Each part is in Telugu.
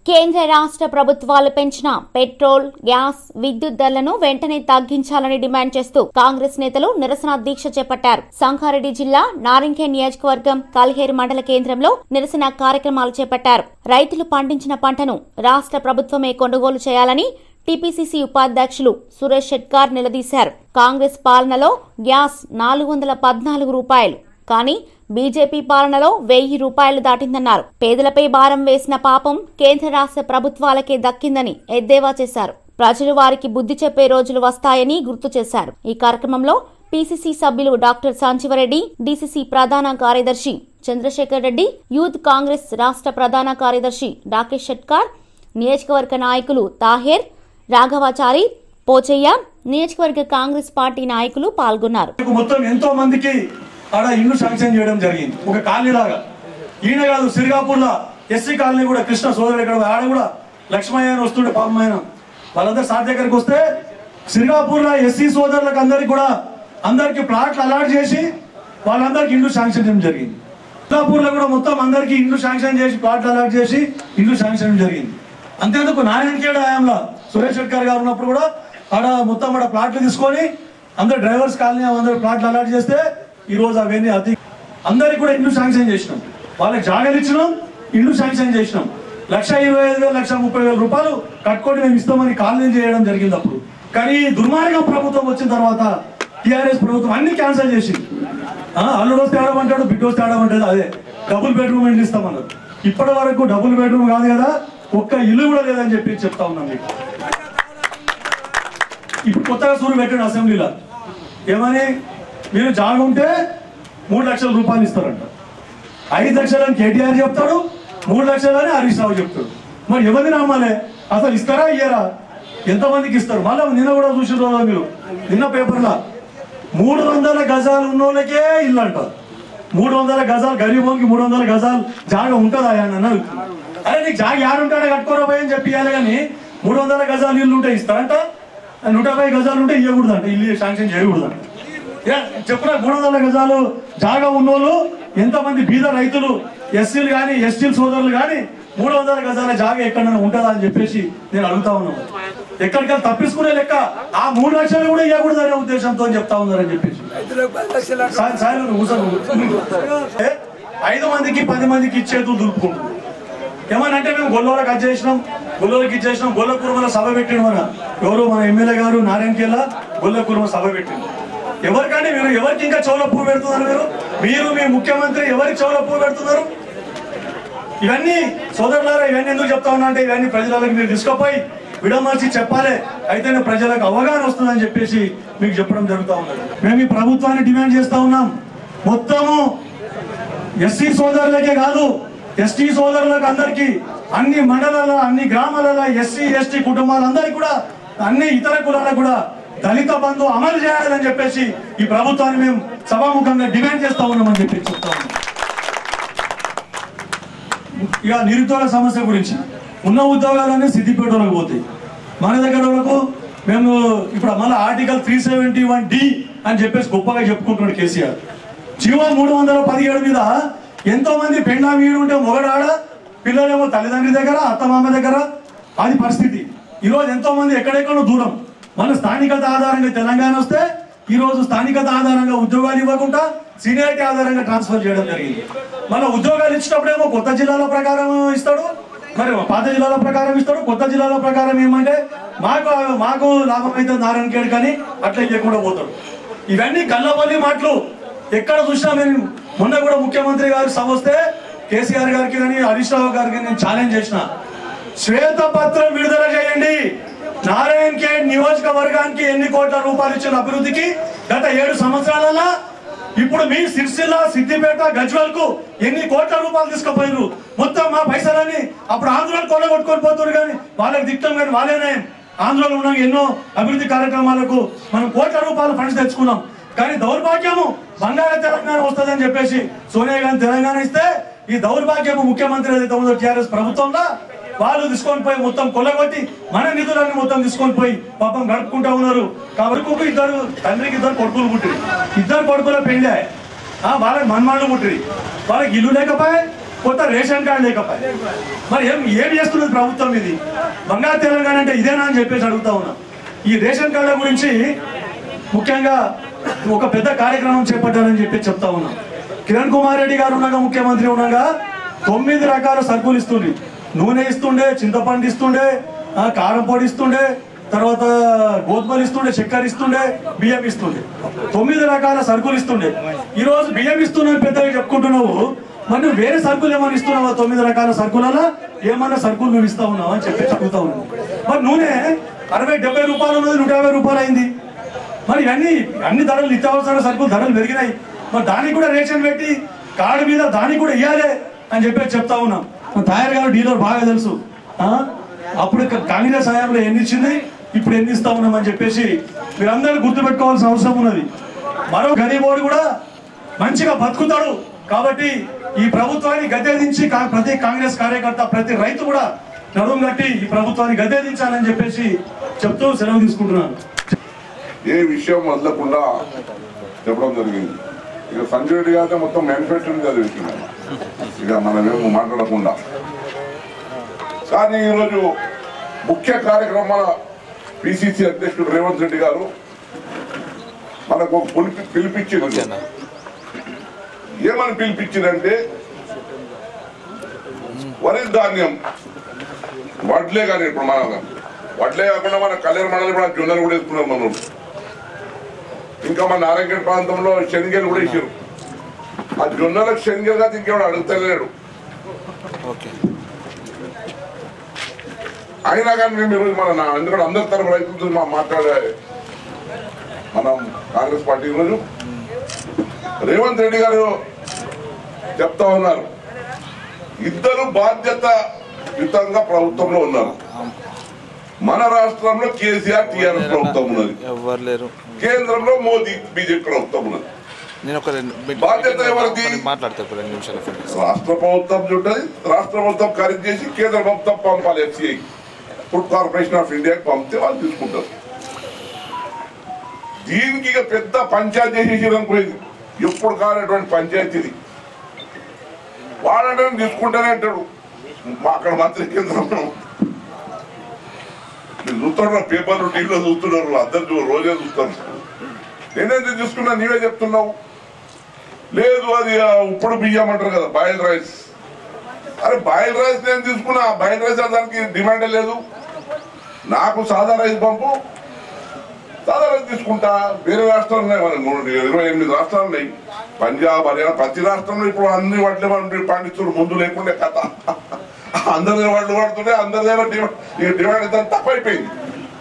కేంద్ర రాష్ట్ర ప్రభుత్వాలు పెంచిన పెట్రోల్ గ్యాస్ విద్యుత్ ధరలను వెంటనే తగ్గించాలని డిమాండ్ చేస్తూ కాంగ్రెస్ నేతలు నిరసన దీక్ష చేపట్టారు సంగారెడ్డి జిల్లా నారింకే నియోజకవర్గం కల్హేరు మండల కేంద్రంలో నిరసన కార్యక్రమాలు చేపట్టారు రైతులు పండించిన పంటను రాష్ట్ర ప్రభుత్వమే కొనుగోలు చేయాలని టీపీసీసీ ఉపాధ్యక్షులు సురేష్ షెట్కార్ నిలదీశారు కాంగ్రెస్ పాలనలో గ్యాస్ నాలుగు వందల పద్నాలుగు రూపాయలు కానీ బీజేపీ పాలనలో వెయ్యి రూపాయలు దాటిందన్నారు పేదలపై భారం వేసిన పాపం కేంద్ర రాష్ట్ర ప్రభుత్వాలకే దక్కిందని ఎద్దేవా చేశారు ప్రజలు వారికి బుద్ధి చెప్పే రోజులు వస్తాయని గుర్తు చేశారు ఈ కార్యక్రమంలో పీసీసీ సభ్యులు డాక్టర్ సంజీవరెడ్డి డీసీసీ ప్రధాన కార్యదర్శి చంద్రశేఖర్ రెడ్డి యూత్ కాంగ్రెస్ రాష్ట్ర ప్రధాన కార్యదర్శి రాకేష్ షెట్కార్ నియోజకవర్గ నాయకులు తాహేర్ రాఘవాచారి పోచయ్య నియోజకవర్గ కాంగ్రెస్ పార్టీ నాయకులు పాల్గొన్నారు మనకు మొత్తం ఎంతో మందికి ఆడ ఇల్లు శాంక్షన్ చేయడం జరిగింది ఒక కాలనీ లాగా ఈయన కాదు సిరిగాపూర్ లో ఎస్సీ కాలనీ కూడా కృష్ణ సోదరు ఇక్కడ ఆడ కూడా లక్ష్మయ్య అని వస్తుండే పాపమైన వాళ్ళందరూ సార్ దగ్గరికి వస్తే సిరిగాపూర్ లో ఎస్సీ సోదరులకు అందరికి కూడా అందరికి ప్లాట్లు అలాట్ చేసి వాళ్ళందరికి ఇండ్లు శాంక్షన్ చేయడం జరిగింది సిరిగాపూర్ లో కూడా మొత్తం అందరికి ఇండ్లు శాంక్షన్ చేసి ప్లాట్లు అలాట్ చేసి ఇండ్లు శాంక్షన్ చేయడం జరిగింది అంతేందుకు నారాయణఖేడ్ హయాంలో సురేష్ శెట్కర్ గారు ఉన్నప్పుడు కూడా ఆడ మొత్తం ఆడ ప్లాట్లు తీసుకొని అందరు డ్రైవర్స్ కాలనీ అందరు ప్లాట్లు అలాట్ చేస్తే ఈ రోజు అవన్నీ అతి అందరికి కూడా ఇండ్లు శాంక్షన్ చేసినాం వాళ్ళకి జాగాలు ఇచ్చినాం ఇండ్లు శాంక్షన్ చేసినాం లక్ష ఇరవై ఐదు వేలు లక్ష ముప్పై వేల రూపాయలు కట్టుకొని మేము ఇస్తామని కాలనీలు చేయడం జరిగింది అప్పుడు కానీ ఈ దుర్మార్గం ప్రభుత్వం వచ్చిన తర్వాత టిఆర్ఎస్ ప్రభుత్వం అన్ని క్యాన్సిల్ చేసింది ఆ, అల్లుడు వస్తే ఆడమంటాడు బిడ్డ వస్తే ఆడమంటాడు అదే డబుల్ బెడ్రూమ్ ఇండ్లు ఇస్తామన్నారు ఇప్పటి వరకు డబుల్ బెడ్రూమ్ కాదు కదా ఒక్క ఇల్లు కూడా లేదని చెప్పి చెప్తా ఉన్నాం మీకు ఇప్పుడు కొత్తగా సూరు పెట్టాడు అసెంబ్లీలో ఏమని మీరు జాగా ఉంటే మూడు లక్షల రూపాయలు ఇస్తారంట ఐదు లక్షలని కేటీఆర్ చెప్తాడు మూడు లక్షలని హరీష్ రావు చెప్తాడు మరి ఎవరిని నమ్మాలి అసలు ఇస్తారా ఇయ్యరా ఎంతమందికి ఇస్తారు మళ్ళీ నిన్న కూడా చూసిన రోజు మీరు నిన్న పేపర్లో మూడు వందల గజాలు ఉన్నోళ్ళకే ఇల్లు అంటారు మూడు వందల గజాలు గరీబోనికి మూడు వందల గజాలు జాగా ఉంటుందా అని అన్నారు అరే నీకు జాగా యాడుంటాడో కట్టుకోరా పోయి అని చెప్పి ఇవ్వాలి కానీ మూడు వందల గజాలు ఇల్లు ఉంటే ఇస్తారంట నూట యాభై గజాలు ఉంటే ఇవ్వకూడదు అంట ఇల్లు శాంక్షన్ చేయకూడదు అంట చెప్పురా మూడు వందల గజాలు జాగా ఉన్నోళ్ళు ఎంతమంది బీద రైతులు ఎస్సీలు కానీ ఎస్టీలు సోదరులు కానీ మూడు వందల గజాల జాగా ఎక్కడైనా ఉంటుందా అని చెప్పేసి నేను అడుగుతా ఉన్నాను ఎక్కడికైనా తప్పించుకునే లెక్క ఆ మూడు లక్షలు కూడా ఇవ్వకూడదు అనే ఉద్దేశంతో చెప్తా ఉన్నారని చెప్పేసి సాయి- సాయి నువ్వు కూర్చో, నువ్వు కూర్చో. ఏ? ఐదు మందికి పది మందికి ఇచ్చేతులు దులుపుకుంటుంది ఏమనంటే మేము గొల్లోలకు కట్ చేసినాం గొల్లోకి ఇచ్చేసినాం గొల్ల కురుమల సభ పెట్టిండు మన ఎవరు మన ఎమ్మెల్యే గారు నారాయణ కెల్లా గొల్ల కురుమ సభ పెట్టిండు ఎవరికంటే మీరు ఎవరికి ఇంకా చెవుల పువ్వు పెడుతున్నారు మీరు మీరు మీ ముఖ్యమంత్రి ఎవరికి చెవుల పువ్వు పెడుతున్నారు ఇవన్నీ సోదరులారా ఇవన్నీ ఎందుకు చెప్తా ఉన్నా అంటే ఇవన్నీ ప్రజలకు మీరు తీసుకుపోయి విడమర్చి చెప్పాలి అయితేనే ప్రజలకు అవగాహన వస్తుందని చెప్పేసి మీకు చెప్పడం జరుగుతూ ఉన్నది మేము ఈ ప్రభుత్వాన్ని డిమాండ్ చేస్తా ఉన్నాం మొత్తము ఎస్సీ సోదరులకే కాదు ఎస్టీ సోదరులకు అందరికి అన్ని మండలాల అన్ని గ్రామాలలో ఎస్సీ ఎస్టీ కుటుంబాలందరికీ కూడా అన్ని ఇతర కులాలకు కూడా దళిత బంధు అమలు చేయాలని చెప్పేసి ఈ ప్రభుత్వాన్ని మేము సభాముఖంగా డిమాండ్ చేస్తా ఉన్నామని చెప్పి చెప్తా ఉన్నాం ఇక నిరుద్యోగ సమస్య గురించి ఉన్న ఉద్యోగాలన్నీ సిద్దిపేటలోకి పోతాయి మన దగ్గర వరకు మేము ఇప్పుడు మళ్ళీ article three seventy one D అని చెప్పేసి గొప్పగా చెప్పుకుంటున్నాడు కేసీఆర్ జీవో మూడు వందల పదిహేడు మీద ఎంతో మంది పెండా వీడు ఉంటే మొగడాడ పిల్లలేమో తల్లిదండ్రి దగ్గర అత్తమామ దగ్గర అది పరిస్థితి ఈ రోజు ఎంతో మంది ఎక్కడెక్కడో దూరం మన స్థానికత ఆధారంగా తెలంగాణ వస్తే ఈ రోజు స్థానికత ఆధారంగా ఉద్యోగాలు ఇవ్వకుండా సీనియారిటీ ఆధారంగా ట్రాన్స్ఫర్ చేయడం జరిగింది మన ఉద్యోగాలు ఇచ్చినప్పుడేమో కొత్త జిల్లాల ప్రకారం ఇస్తాడు మరి పాత జిల్లాల ప్రకారం ఇస్తాడు కొత్త జిల్లాల ప్రకారం ఏమంటే మాకు మాకు లాభం అయితే నారాయణ ఖేడ్ కానీ అట్లా ఇవ్వకుండా పోతాడు ఇవన్నీ కల్లబల్లి మాటలు ఎక్కడ చూసినా మేము మొన్న కూడా ముఖ్యమంత్రి గారు సభ వస్తే కేసీఆర్ గారికి కానీ హరీష్ రావు గారికి నేను ఛాలెంజ్ చేసిన శ్వేతపత్రం విడుదల చేయండి నారాయణ ఖేడ్ నియోజకవర్గానికి ఎన్ని కోట్ల రూపాయలు ఇచ్చిన అభివృద్ధికి గత ఏడు సంవత్సరాలలో ఇప్పుడు మీ సిరిసిల్ల సిద్దిపేట గజ్వల్ కు ఎన్ని కోట్ల రూపాయలు తీసుకుపోయారు మొత్తం మా పైసలన్నీ అప్పుడు ఆంధ్రాలు కొల్లగొట్టుకొని పోతున్నారు కానీ వాళ్ళకి దిట్టం కానీ వాళ్ళేనే ఆంధ్రలో ఉన్న ఎన్నో అభివృద్ధి కార్యక్రమాలకు మనం కోట్ల రూపాయలు ఫండ్స్ తెచ్చుకున్నాం కానీ దౌర్భాగ్యము బంగాళ తెలంగాణ వస్తుందని చెప్పేసి సోనియా గాంధీ తెలంగాణ ఇస్తే ఈ దౌర్భాగ్యము ముఖ్యమంత్రి ఏదైతే ఉందో టీఆర్ఎస్ ప్రభుత్వంలో వాళ్ళు తీసుకొని పోయి మొత్తం కొల్లగొట్టి మన నిధులన్నీ మొత్తం తీసుకొని పోయి పాపం గడుపుకుంటా ఉన్నారు కాబట్టి ఇద్దరు తండ్రికి ఇద్దరు కొడుకులు పుట్టిరి ఇద్దరు కొడుకుల పెళ్ళే ఆ వాళ్ళకి మన్మాళ్ళు పుట్టిరి వాళ్ళకి ఇల్లు లేకపోయే కొత్త రేషన్ కార్డు లేకపోయా మరి ఏం ఏం చేస్తున్నది ప్రభుత్వం ఇది బంగారు తెలంగాణ అంటే ఇదేనా అని చెప్పేసి అడుగుతా ఉన్నా ఈ రేషన్ కార్డుల గురించి ముఖ్యంగా ఒక పెద్ద కార్యక్రమం చేపట్టాలని చెప్పి చెప్తా ఉన్నాం కిరణ్ కుమార్ రెడ్డి గారు ఉండగా ముఖ్యమంత్రి ఉండగా తొమ్మిది రకాల సరుకులు ఇస్తుండే నూనె ఇస్తుండే చింతపండు ఇస్తుండే ఆ, కారం పొడి ఇస్తుండే తర్వాత గోధుమలు ఇస్తుండే చక్కెర ఇస్తుండే బియ్యం ఇస్తుండే తొమ్మిది రకాల సరుకులు ఇస్తుండే ఈ రోజు బియ్యం ఇస్తున్నావు పెద్దగా చెప్పుకుంటున్నావు మరి నువ్వు వేరే సరుకులు ఏమైనా ఇస్తున్నావా తొమ్మిది రకాల సరుకులలో ఏమన్నా సరుకులు నువ్వు ఇస్తా ఉన్నావా అని చెప్పి అడుగుతా ఉన్నావు మరి నూనె అరవై డెబ్బై రూపాయలు ఉన్నది నూట యాభై రూపాయలు అయింది మరి ఇవన్నీ అన్ని ధరలు నిత్యావసర సరుకులు ధరలు పెరిగినాయి మరి దానికి కూడా రేషన్ పెట్టి కార్డు మీద దానికి కూడా ఇవ్వాలి అని చెప్పి చెప్తా ఉన్నాం మన తయారు గారు డీలర్ బాగా తెలుసు ఆ? అప్పుడు క- కాంగ్రెస్ హయాంలో ఎన్ని ఇచ్చింది ఇప్పుడు ఎన్ని ఇస్తా ఉన్నాం అని చెప్పేసి మీరందరూ గుర్తుపెట్టుకోవాల్సిన అవసరం ఉన్నది మరో గరీబోడు కూడా మంచిగా బతుకుతాడు కాబట్టి ఈ ప్రభుత్వాన్ని గద్దెదించి కా- ప్రతి కాంగ్రెస్ కార్యకర్త ప్రతి రైతు కూడా నడుము కట్టి ఈ ప్రభుత్వాన్ని గద్దెదించాలని చెప్పేసి చెప్తూ సెలవు తీసుకుంటున్నాను ఏ విషయం వదలకుండా చెప్పడం జరిగింది ఇక సంజయ్ రెడ్డి గారితో మొత్తం మ్యానుఫ్యాక్చరింగ్ చదివిస్తున్నాను ఇక మనమేమో మాట్లాడకుండా కానీ ఈరోజు ముఖ్య కార్యక్రమాల పిసిసి అధ్యక్షుడు రేవంత్ రెడ్డి గారు మనకు ఒక పిలిపి పిలిపించింది ఏమని పిలిపించిందంటే వరి ధాన్యం వడ్లే కానీ ఇప్పుడు మన వడ్లే కాకుండా మన కళ్యాణ మండలి కూడా జొన్నలు కూడా వేసుకున్నాం మనం ఇంకా మన నారాయణగఢ్ ప్రాంతంలో శనగలు కూడా ఇచ్చారు ఆ జొన్నలకు శనగలు కాదు ఇంకెవడు అడుగుతలేడు ఓకే అయినా కానీ మేము ఈరోజు మన నా- ఎందుకంటే అందరి తరపు రైతులతో మా మాట్లాడే మనం కాంగ్రెస్ పార్టీ ఈరోజు రేవంత్ రెడ్డి గారు చెప్తా ఉన్నారు ఇద్దరు బాధ్యత యుతంగా ప్రభుత్వంలో ఉన్నారు మన రాష్ట్రంలో కేసీఆర్ టీఆర్ఎస్ ప్రభుత్వం ఉన్నది ఎవరు లేరు కేంద్రంలో మోదీ బీజేపీ ప్రభుత్వం ఉన్నది నేను ఒక రెండు మీ- బాధ్యత ఎవరిది? మాట్లాడతా ఇప్పుడు రెండు నిమిషాలు ఫోన్ చేస్తా. రాష్ట్ర ప్రభుత్వం చుట్టది రాష్ట్ర ప్రభుత్వం ఖరీదు చేసి కేంద్ర ప్రభుత్వం పంపాలి ఎఫ్సిఐ ఫుడ్ కార్పొరేషన్ ఆఫ్ ఇండియాకి పంపితే వాళ్ళు తీసుకుంటారు దీనికి ఇక పెద్ద పంచాయతీ చేసేసి అనుకోలేదు ఎప్పుడు కానటువంటి పంచాయతీది వాడంటే తీసుకుంటేనే అంటాడు మా అక్కడ మంత్రి కేంద్రంలో మీరు చూస్తున్నారు పేపర్లు టీవీలో చూస్తున్నారు అందరు చూ- రోజే చూస్తారు నేనైతే తీసుకున్నా నీవే చెప్తున్నావు లేదు అది ఆ, ఉప్పుడు బియ్యం అంటారు కదా బాయిల్ రైస్ అరే బాయిల్ రైస్ నేను తీసుకున్నా బాయిల్ రైస్ దానికి డిమాండ్ లేదు నాకు సాదా రైస్ పంపు సాదా రైస్ తీసుకుంటా వేరే రాష్ట్రాలు ఉన్నాయి మన మూడు ఇరవై ఎనిమిది రాష్ట్రాలు ఉన్నాయి పంజాబ్ హర్యానా ప్రతి రాష్ట్రంలో ఇప్పుడు అన్ని వడ్లే పండి పండిస్తున్నారు ముందు లేకుండే కథ అందరి వాళ్ళు పడుతుంటే అందరి దగ్గర డిమాండ్ ఈ డిమాండ్ ఎంత తక్కువైపోయింది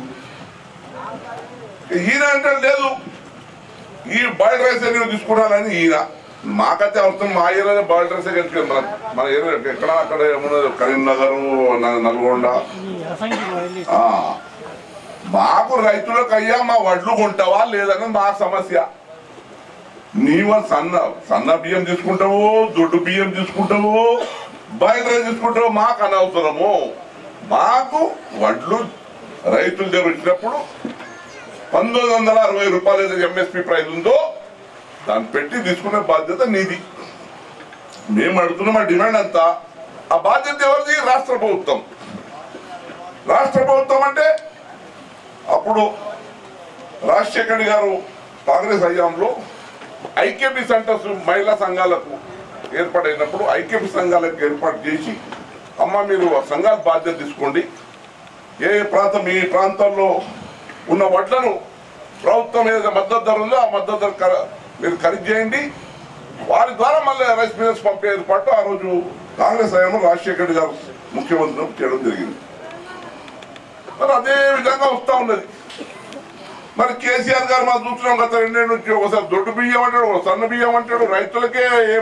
ఈయన అంటే లేదు ఈ బాయిల్ రైస్ అనేవి తీసుకున్నానని ఈయన మాకైతే అవసరం మా ఏరియాలో బాయిల్ రైస్ కలిసి మన మన ఏరియా ఎక్కడ అక్కడ ఏమున్నది కరీంనగర్ న- నల్గొండ ఆ. మాకు రైతులకు అయ్యా మా వడ్లు కొంటావా లేదని మా సమస్య నీవ సన్న సన్న బియ్యం తీసుకుంటావు దొడ్డు బియ్యం తీసుకుంటావు బాయిల్ రైస్ తీసుకుంటావు మాకు అనవసరము మాకు వడ్లు రైతుల దగ్గర వచ్చినప్పుడు పంతొమ్మిది వందల అరవై రూపాయలు ఏదైతే ఎంఎస్పి ప్రైస్ ఉందో దాన్ని పెట్టి తీసుకునే బాధ్యత నీది మేము అడుగుతున్న మా డిమాండ్ అంతా ఆ బాధ్యత ఎవరిది రాష్ట్ర ప్రభుత్వం రాష్ట్ర ప్రభుత్వం అంటే అప్పుడు రాజశేఖర్ గారు కాంగ్రెస్ హయాంలో ఐకేపీ సెంటర్స్ మహిళా సంఘాలకు ఏర్పాటైనప్పుడు ఐకేపీ సంఘాలకు ఏర్పాటు చేసి అమ్మ మీరు ఆ సంఘాల బాధ్యత తీసుకోండి ఏ ఏ ప్రాంతం మీ ప్రాంతాల్లో ఉన్న వడ్లను ప్రభుత్వం ఏదైతే మద్దతు ధర ఉందో ఆ మద్దతు ధర ఖర- మీరు ఖరీదు చేయండి వారి ద్వారా మళ్ళీ రైస్ మిల్లర్స్ పంపే ఏర్పాటు ఆ రోజు కాంగ్రెస్ హయాంలో రాజశేఖర్ రెడ్డి గారు ముఖ్యమంత్రి చేయడం జరిగింది మరి అదే విధంగా వస్తా ఉన్నది మరి కేసీఆర్ గారు మా చూస్తున్నాం గత రెండేళ్ళ నుంచి ఒకసారి దొడ్డు బియ్యం అంటాడు ఒక సన్న బియ్యం అంటాడు రైతులకే ఏం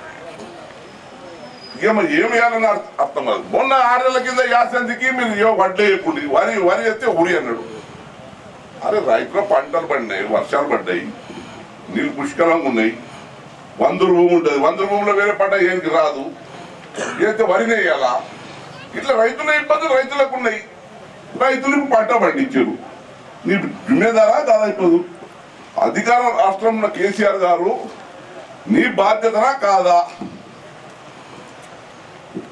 ఏమో ఏమి వేయాలని అర్థ- అర్థం కాదు మొన్న ఆరేళ్ల కింద యాసంతికి మీరు ఏ వడ్లే వేయకండి వరి వరి ఎత్తే ఉరి అన్నాడు అరే రైతుల పంటలు పడినాయి వర్షాలు పడ్డాయి నీళ్ళు పుష్కలంగా ఉన్నాయి వందరు భూమి ఉంటుంది వందరు భూమిలో వేరే పంట ఏనికి రాదు అయితే వరినే వేయాలా ఇట్లా రైతుల ఇబ్బందులు రైతులకు ఉన్నాయి రైతులకు పంట పండించారు నీ జిమ్మేదారా కాదైపోదు అధికార రాష్ట్రంలో కేసీఆర్ గారు నీ బాధ్యతనా కాదా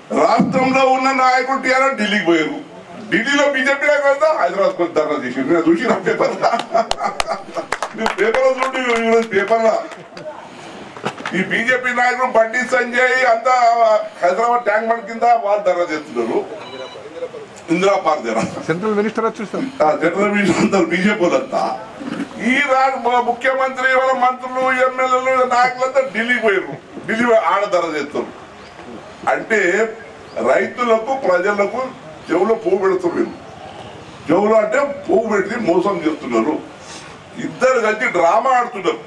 రాష్ట్రంలో ఉన్న నాయకుడు టీఆర్ఎస్ ఢిల్లీకి పోయారు ఢిల్లీలో బీజేపీ నాయకులు హైదరాబాద్ కొంత ధర్నా చేసి నేను చూసిన పేపర్ మీరు పేపర్లో చూడండి ఈరోజు పేపర్లో ఈ బీజేపీ నాయకుడు బండి సంజయ్ అంతా హైదరాబాద్ ట్యాంక్ బండ్ కింద వాళ్ళు ధర్నా చేస్తున్నారు ఇందిరా పార్క్ దగ్గర సెంట్రల్ మినిస్టర్ వచ్చి సార్ ఆ జనరల్ మినిస్టర్ అంతా బీజేపీ వాళ్ళంతా ఈ రా- మా ముఖ్యమంత్రి వాళ్ళ మంత్రులు ఎమ్మెల్యేలు నాయకులంతా ఢిల్లీకి పోయారు ఢిల్లీ పోయి ఆడ ధర చేస్తారు అంటే రైతులకు ప్రజలకు చెవులో పువ్వు పెడుతున్నారు చెవులో అంటే పువ్వు పెట్టి మోసం చేస్తున్నారు ఇద్దరు కలిసి డ్రామా ఆడుతున్నారు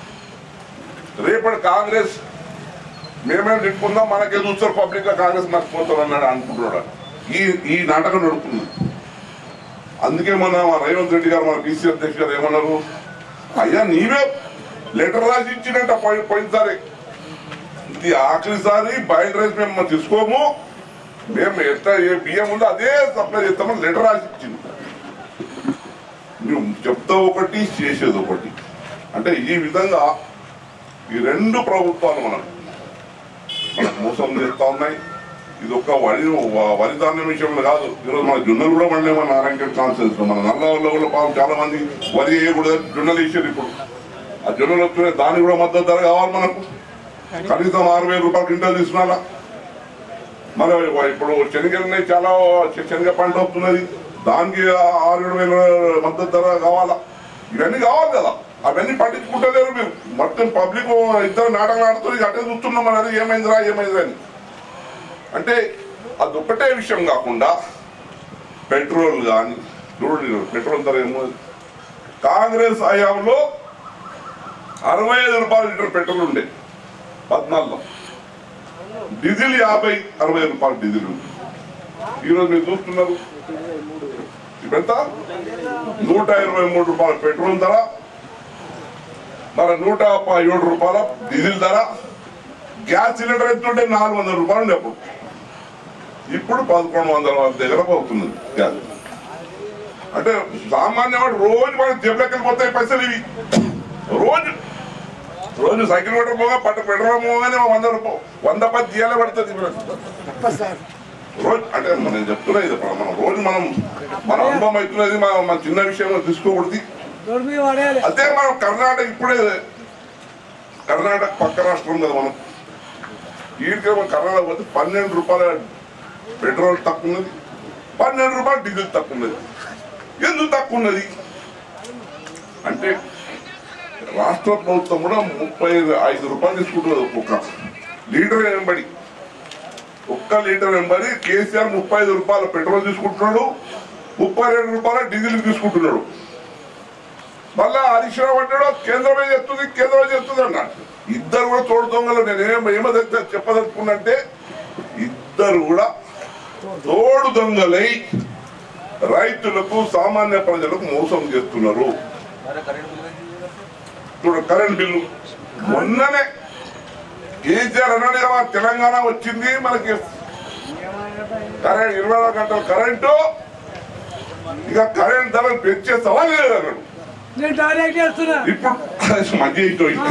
రేపటి కాంగ్రెస్ మేమే తిట్టుకుందాం మనకే చూస్తారు పబ్లిక్ గా కాంగ్రెస్ మర్చిపోతారు అన్నాడు అనుకుంటున్నాడు ఈ ఈ నాటకం నడుపుతుంది అందుకే మన మా రేవంత్ రెడ్డి గారు మన బీసీ అధ్యక్ష గారు ఏమన్నారు అయ్యా నీవే లెటర్ రాసి ఇచ్చినట్ట పోయి- పోయినసారి ఇది ఆఖరిసారి బయట రైస్ మేము తీసుకోము మేము ఎట్లా ఏ బియ్యం ఉందో అదే సప్లై చేస్తామని లెటర్ రాసి ఇచ్చింది నువ్వు చెప్తావు ఒకటి చేసేది ఒకటి అంటే ఈ విధంగా ఈ రెండు ప్రభుత్వాలు మనం మనకు మోసం చేస్తా ఉన్నాయి ఇది ఒక వరి వ- వరి ధాన్యం విషయంలో కాదు ఈరోజు మన జొన్నలు కూడా పండే మన నారాయణ కాన్సెన్స్ మన నల్లవల్లో కూడా పాపం చాలా మంది వరి వేయకూడదు జొన్నలు వేసారు ఇప్పుడు ఆ జొన్నలు వస్తున్నాయి దానికి కూడా మద్దతు ధర కావాలి మనకు కనీసం ఆరు వేల రూపాయలు క్వింటల్ తీసుకున్నా మరి ఇప్పుడు శనగలు చాలా శ- శనగ పంట వస్తున్నది దానికి ఆరు ఏడు వేల మద్దతు ధర కావాలా ఇవన్నీ కావాలి కదా అవన్నీ పట్టించుకుంటలేరు మీరు మొత్తం పబ్లిక్ ఇద్దరు నాటకం ఆడుతుంది అటే చూస్తున్నాం మరి అది ఏమైందిరా ఏమైందిరా అని అంటే అది ఒక్కటే విషయం కాకుండా పెట్రోల్ కానీ చూడండి పెట్రోల్ ధర ఏమో కాంగ్రెస్ హయాంలో అరవై ఐదు రూపాయల లీటర్ పెట్రోల్ ఉండే పద్నాలుగులో డీజిల్ యాభై అరవై రూపాయలు డీజిల్ ఉంది ఈరోజు మీరు చూస్తున్నారు ఇప్పుడెంత నూట ఇరవై మూడు రూపాయల పెట్రోల్ ధర మరి నూట ప- ఏడు రూపాయల డీజిల్ ధర గ్యాస్ సిలిండర్ ఎత్తుంటే నాలుగు వందల రూపాయలు ఉండే అప్పుడు ఇప్పుడు పదకొండు వందల దగ్గర పోతుంది గ్యాస్ అంటే సామాన్యవాడు రోజు మనకి జబ్బులెక్కడికి పోతాయి పైసలు ఇవి రోజు రోజు సైకిల్ పెట్టడం పోగా పట్ట పెట్రోల్ పోగానే వంద రూపాయలు వంద పది తీయాలే పడుతుంది రోజు అంటే నేను చెప్తున్నా ఇది మనం రోజు మనం మన అనుభవం అవుతున్నది మన మన చిన్న విషయం తీసుకోకూడదు అదే మనం కర్ణాటక ఇప్పుడే కర్ణాటక పక్క రాష్ట్రం కదా మనం ఈడికే మనం కర్ణాటక పోతే పన్నెండు రూపాయల పెట్రోల్ తక్కువ ఉన్నది పన్నెండు రూపాయలు డీజిల్ తక్కువ ఉన్నది ఎందుకు తక్కువ ఉన్నది అంటే రాష్ట్ర ప్రభుత్వం కూడా ముప్పై ఐదు రూపాయలు తీసుకుంటున్నది ఒక్కొక్క లీటర్ వెంబడి ఒక్క లీటర్ వెంబడి కేసీఆర్ ముప్పై ఐదు రూపాయల పెట్రోల్ తీసుకుంటున్నాడు ముప్పై రెండు రూపాయల డీజిల్ తీసుకుంటున్నాడు మళ్ళా హరీష్ రావు అంటాడు కేంద్రమే చేస్తుంది కేంద్రమే చేస్తుంది అన్నాడు ఇద్దరు కూడా తోడు దొంగలు నేను ఏం ఏమదైతే చెప్పదలుచుకున్నంటే ఇద్దరు కూడా తోడు దొంగలై రైతులకు సామాన్య ప్రజలకు మోసం చేస్తున్నారు ఇప్పుడు కరెంట్ బిల్లు మొన్ననే కేసీఆర్ అన్నాడు కదా తెలంగాణ వచ్చింది మనకి కరెంట్ ఇరవై నాలుగు గంటల కరెంటు ఇక కరెంట్ ధరలు పెంచే సవాల్ లేదు అన్నాడు నేను డైరెక్ట్ చేస్తున్నా ఇప్పుడు మంచి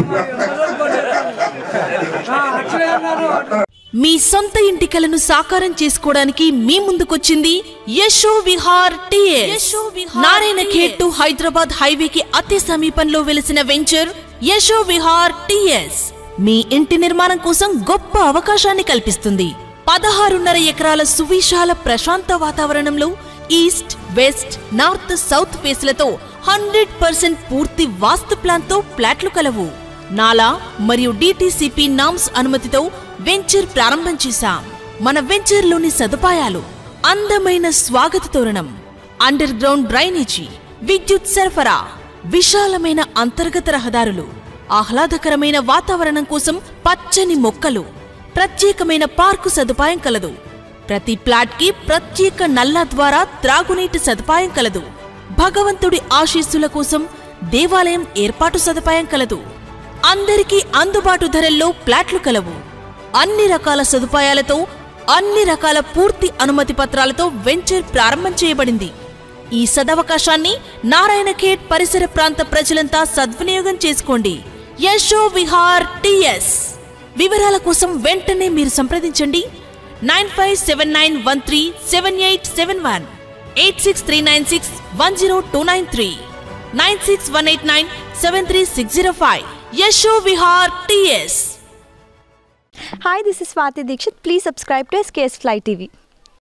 అట్లే అన్నారు మీ సొంత ఇంటి కలను సాకారం చేసుకోవడానికి మీ ముందుకొచ్చింది యశో విహార్ టిఎస్ నారాయణ ఖేడ్ టు హైదరాబాద్ హైవేకి అతి సమీపంలో వెలిసిన వెంచర్ యశో విహార్ టిఎస్ మీ ఇంటి నిర్మాణం కోసం గొప్ప అవకాశాన్ని కల్పిస్తుంది పదహారున్నర ఎకరాల సువిశాల ప్రశాంత వాతావరణంలో ఈస్ట్ వెస్ట్ నార్త్ సౌత్ ఫేస్లతో హండ్రెడ్ పర్సెంట్ పూర్తి వాస్తు ప్లాన్తో ప్లాట్లు కలవు నాలా మరియు డిటిసిపి నామ్స్ అనుమతితో వెంచర్ ప్రారంభం చేశాం మన వెంచర్లోని సదుపాయాలు అందమైన స్వాగత తోరణం అండర్ గ్రౌండ్ డ్రైనేజీ విద్యుత్ సరఫరా విశాలమైన అంతర్గత రహదారులు ఆహ్లాదకరమైన వాతావరణం కోసం పచ్చని మొక్కలు ప్రత్యేకమైన పార్కు సదుపాయం కలదు ప్రతి ప్లాట్ కి ప్రత్యేక నల్లా ద్వారా త్రాగునీటి సదుపాయం కలదు భగవంతుడి ఆశీస్సుల కోసం దేవాలయం ఏర్పాటు సదుపాయం కలదు అందరికీ అందుబాటు ధరల్లో ప్లాట్లు కలవు అన్ని రకాల సదుపాయాలతో అన్ని రకాల పూర్తి అనుమతి పత్రాలతో వెంచర్ ప్రారంభం చేయబడింది ఈ సదవకాశాన్ని నారాయణఖేడ్ పరిసర ప్రాంత ప్రజలంతా సద్వినియోగం చేసుకోండి యశో విహార్ టిఎస్ వివరాల కోసం వెంటనే మీరు సంప్రదించండి nine five seven nine one three seven eight seven one eight six three nine six one zero two nine three nine six one eight nine seven three six zero five Yasho Vihar TS Hi, this is Swati Dikshit. Please subscribe to SKS Fly TV.